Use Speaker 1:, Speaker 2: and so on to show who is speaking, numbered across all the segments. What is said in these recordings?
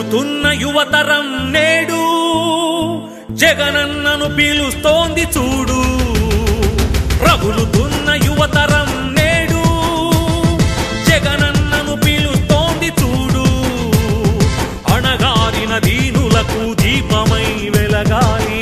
Speaker 1: రగులుతున్న యువతరం నేడు జగనన్నను పీలుస్తోంది చూడు రగులుతున్న యువతరం నేడు జగనన్నను పీలుస్తోంది చూడు అణగారిన దీనులకు దీపమై వెలగాలి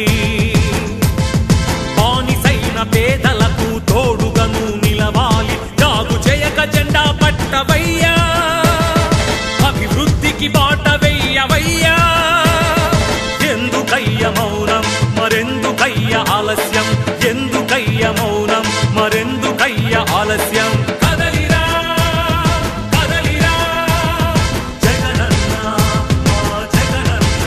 Speaker 1: బానిసైన పేదలకు తోడుగను నిలవాలి జాగు చేయక జెండా పట్టవయ్యా అభివృద్ధికి బాట వెయ్యవయ్యా ఎందుకయ్య మౌనం మరెందుకయ్య ఆలస్యం ఎందుకయ్య మౌనం మరెందుకయ్య ఆలస్యం కదలిరా కదలిరా జగనన్న మా జగనన్న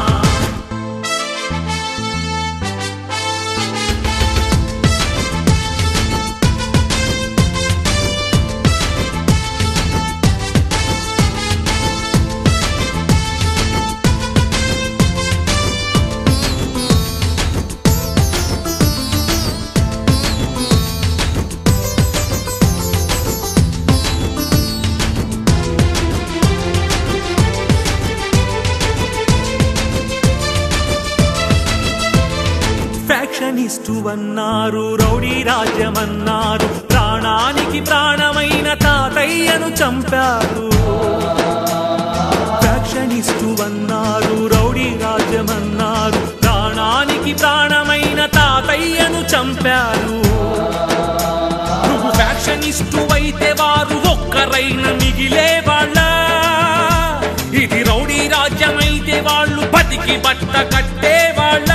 Speaker 1: ఫ్యాక్షనిస్టు అన్నారు రౌడీ రాజ్యమన్నారు ప్రాణానికి ప్రాణమైన తాతయ్యను చంపారు ఫ్యాక్షనిస్టు అన్నారు రౌడీ రాజ్యమన్నారు ప్రాణానికి ప్రాణమైన తాతయ్యను చంపారు నువ్వు ఫ్యాక్షనిస్టు అయితే వారు ఒక్కరైన మిగిలే వాళ్ళ ఇది రౌడీ రాజ్యమైతే వాళ్ళు బతికి బట్ట కట్టే వాళ్ళ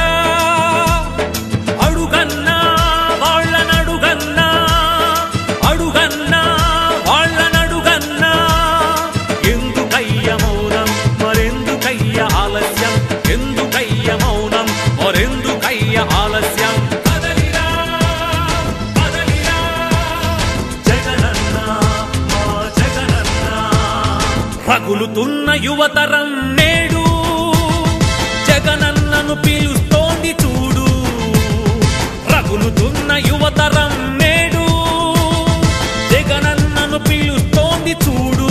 Speaker 1: అడుగన్నా వాళ్ళనడుగన్నా అడుగన్నా వాళ్ళనడుగన్నా ఎందుకయ్య మౌనం మరెందుకయ్య ఆలస్యం ఎందుకయ్య మౌనం మరెందుకయ్య ఆలస్యం కదలిరా కదలిరా జగనన్న మా జగనన్న రగులుతున్న యువతరం నేడు జగనన్నను పీలుస్తోంది చూడు రగులుతున్న యువతరం నేడు జగనన్నను పీలుస్తోంది చూడు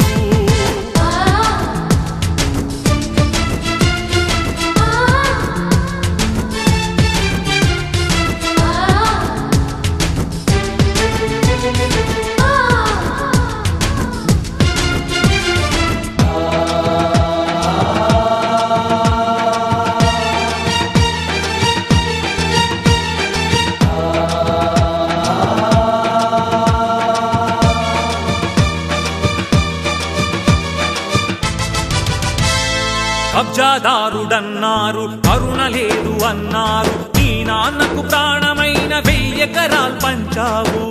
Speaker 1: కబ్జాదారుడన్నారు కరుణ లేదు అన్నారు నీ నాన్నకు ప్రాణమైన వెయ్యెకరాల్ పంచావు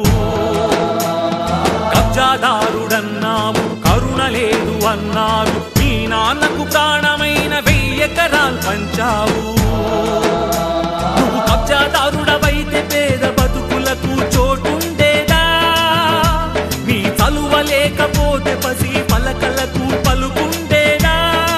Speaker 1: కబ్జాదారుడన్నావు కరుణ లేదు అన్నారు నీ నాన్నకు ప్రాణమైన వెయ్యెకరాల్ పంచావు నువ్వు కబ్జాదారుడవైతే పేద బతుకులకు చోటుండేదా నీ చలువ లేకపోతే పసి పలకలకు పలుకుండేదా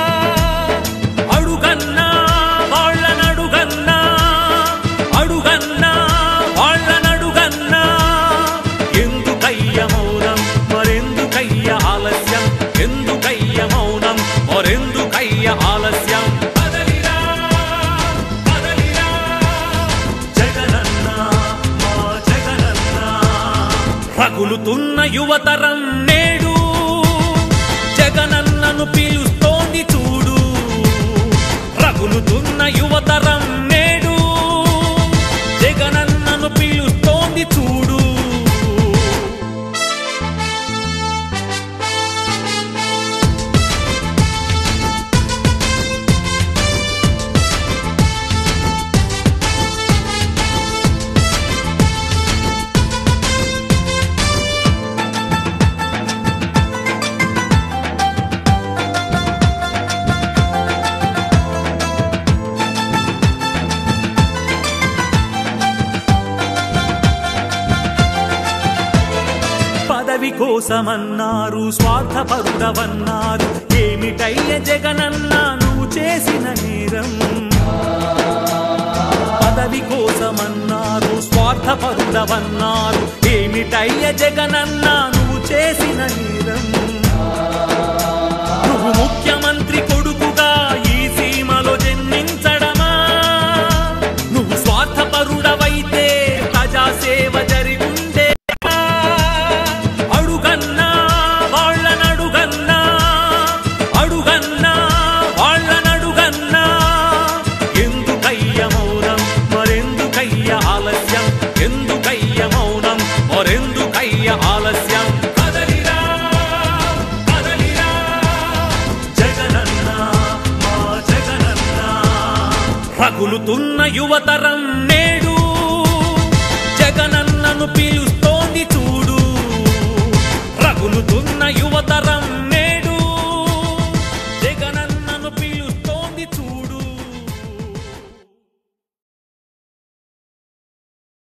Speaker 1: అడుగన్నా వాళ్ళనడుగన్నా అడుగన్నా వాళ్ళనడుగన్నా ఎందుకయ్య మౌనం మరెందుకయ్య ఆలస్యం ఎందుకయ్య మౌనం మరెందుకయ్య ఆలస్యం కదలిరా కదలిరా జగనన్న మా జగనన్న రగులుతున్న యువతరం నేడు జగనన్నను పీలుస్తోంది చూడు రగులుతున్న యువతరం నేడు జగనన్నను పీలుస్తోంది చూడు పదవి కోసమన్నారు స్వార్థపరుడవన్నారు ఏమిటయ్య జగనన్న నువ్వు చేసిన నేరం పదవి కోసమన్నారు స్వార్థపరుడవన్నారు ఏమిటయ్య జగనన్న నువ్వు చేసిన నేరం నువ్వు ముఖ్యమంత్రి కొడుకు పౌరుడుగా ఈ సీమలో జన్మించడమా నువ్వు స్వార్థపరుడవైతే ప్రజాసేవ జరిగుండే అడుగన్నా వాళ్ళనడుగన్నా అడుగన్నా వాళ్ళనడుగన్నా ఎందుకయ్య మౌనం మరెందుకయ్య ఆలస్యం ఎందుకయ్య మౌనం మరెందుకయ్య ఆలస్యం కదలిరా కదలిరా జగనన్న మా జగనన్న రగులుతున్న యువతరం నేడు జగనన్నను పిలు